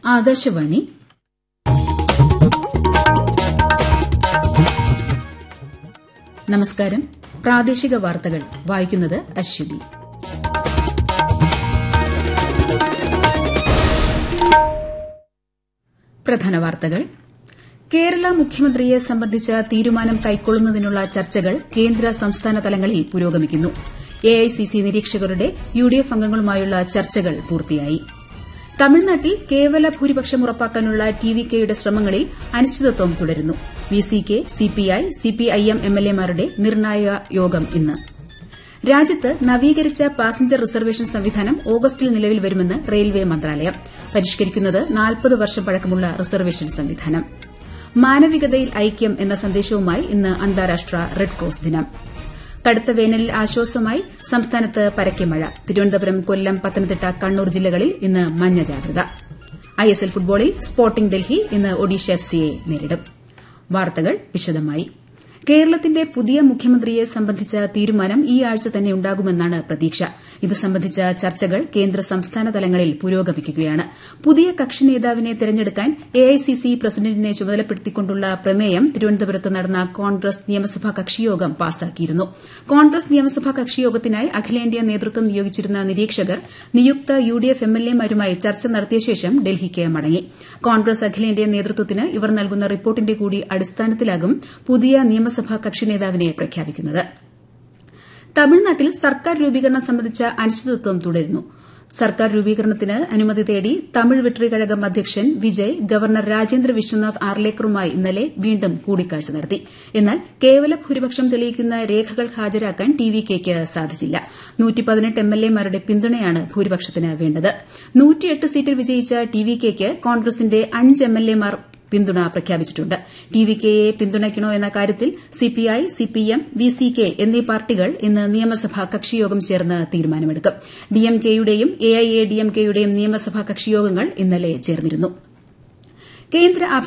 ആകാശവാണി നമസ്കാരം പ്രാദേശിക വാർത്തകൾ വായിക്കുന്നത് അശ്വതി പ്രധാന വാർത്തകൾ കേരള മുഖ്യമന്ത്രിയെ സംബന്ധിച്ച തീരുമാനം കൈക്കൊള്ളുന്നതിനുള്ള ചർച്ചകൾ കേന്ദ്ര സംസ്ഥാന തലങ്ങളിൽ പുരോഗമിക്കുന്നു എഐസിസി നിരീക്ഷകരുടെ യുഡിഎഫ് അംഗങ്ങളുമായുള്ള ചർച്ചകൾ പൂർത്തിയായി തമിഴ്നാട്ടിൽ കേവല ഭൂരിപക്ഷം ഉറപ്പാക്കാനുള്ള ടിവികെയുടെ ശ്രമങ്ങളിൽ അനിശ്ചിതത്വം തുടരുന്നു വിസികെ സിപിഐ സിപിഐഎം എംഎൽഎമാരുടെ നിർണായക യോഗം ഇന്ന് രാജ്യത്ത് നവീകരിച്ച പാസഞ്ചർ റിസർവേഷൻ സംവിധാനം ഓഗസ്റ്റിൽ നിലവിൽ വരുമെന്ന് റെയിൽവേ മന്ത്രാലയം പരിഷ്കരിക്കുന്നത് നാൽപ്പത് വർഷം പഴക്കമുള്ള റിസർവേഷൻ സംവിധാനം മാനവികതയിൽ ഐക്യം എന്ന സന്ദേശവുമായി ഇന്ന് അന്താരാഷ്ട്ര റെഡ് ക്രോസ് ദിനം കടുത്ത വേനലിൽ ആശ്വാസമായി സംസ്ഥാനത്ത് പരക്കെ മഴ തിരുവനന്തപുരം കൊല്ലം പത്തനംതിട്ട കണ്ണൂർ ജില്ലകളിൽ ഇന്ന് മഞ്ഞ ജാഗ്രത ഐഎസ്എൽ ഫുട്ബോളിൽ സ്പോർട്ടിംഗ് ഡൽഹി ഇന്ന് ഒഡീഷ എഫ്സിയെ നേരിടും വാർത്തകൾ വിശദമായി കേരളത്തിന്റെ പുതിയ മുഖ്യമന്ത്രിയെ സംബന്ധിച്ച തീരുമാനം ഈ ആഴ്ച തന്നെ ഉണ്ടാകുമെന്നാണ് പ്രതീക്ഷ ഇത് സംബന്ധിച്ച ചർച്ചകൾ കേന്ദ്ര സംസ്ഥാന തലങ്ങളിൽ പുരോഗമിക്കുകയാണ് പുതിയ കക്ഷി നേതാവിനെ തെരഞ്ഞെടുക്കാൻ എഐസിസി പ്രസിഡന്റിനെ ചുമതലപ്പെടുത്തിക്കൊണ്ടുള്ള പ്രമേയം തിരുവനന്തപുരത്ത് നടന്ന കോൺഗ്രസ് നിയമസഭാ കക്ഷിയോഗം പാസാക്കിയിരുന്നു കോൺഗ്രസ് നിയമസഭാ കക്ഷിയോഗത്തിനായി അഖിലേന്ത്യാ നേതൃത്വം നിയോഗിച്ചിരുന്ന നിരീക്ഷകർ നിയുക്ത യുഡിഎഫ് എംഎൽഎമാരുമായി ചർച്ച നടത്തിയ ശേഷം ഡൽഹിക്ക് മടങ്ങി കോൺഗ്രസ് അഖിലേന്ത്യാ നേതൃത്വത്തിന് ഇവർ നൽകുന്ന റിപ്പോർട്ടിന്റെ കൂടി അടിസ്ഥാനത്തിലാകും പുതിയ നിയമസഭാ കക്ഷി നേതാവിനെ പ്രഖ്യാപിക്കുന്നത് തമിഴ്നാട്ടിൽ സർക്കാർ രൂപീകരണം സംബന്ധിച്ച അനിശ്ചിതത്വം തുടരുന്നു സർക്കാർ രൂപീകരണത്തിന് അനുമതി തേടി തമിഴ് വെട്രി കഴകം അധ്യക്ഷൻ വിജയ് ഗവർണർ രാജേന്ദ്ര വിശ്വനാഥ് ആർലേക്കറുമായി ഇന്നലെ വീണ്ടും കൂടിക്കാഴ്ച നടത്തി എന്നാൽ കേവല ഭൂരിപക്ഷം തെളിയിക്കുന്ന രേഖകൾ ഹാജരാക്കാൻ ടിവികെയ്ക്ക് സാധിച്ചില്ല എംഎൽഎമാരുടെ പിന്തുണയാണ് ഭൂരിപക്ഷത്തിന് വേണ്ടത് സീറ്റിൽ വിജയിച്ച ടിവികെയ്ക്ക് കോൺഗ്രസിന്റെ അഞ്ച് എംഎൽഎമാർ പിന്തുണ പ്രഖ്യാപിച്ചിട്ടുണ്ട് ടിവികെയെ പിന്തുണയ്ക്കണോ എന്ന കാര്യത്തിൽ സിപിഐ സിപിഎം വിസികെ എന്നീ പാർട്ടികൾ ഇന്ന് നിയമസഭാ കക്ഷിയോഗം ചേർന്ന് തീരുമാനമെടുക്കും ഡിഎംകെയുടെയും എഐഎഡിഎംകെയുടെയും നിയമസഭാ കക്ഷിയോഗങ്ങൾ ഇന്നലെ ചേർന്നിരുന്നു കേന്ദ്ര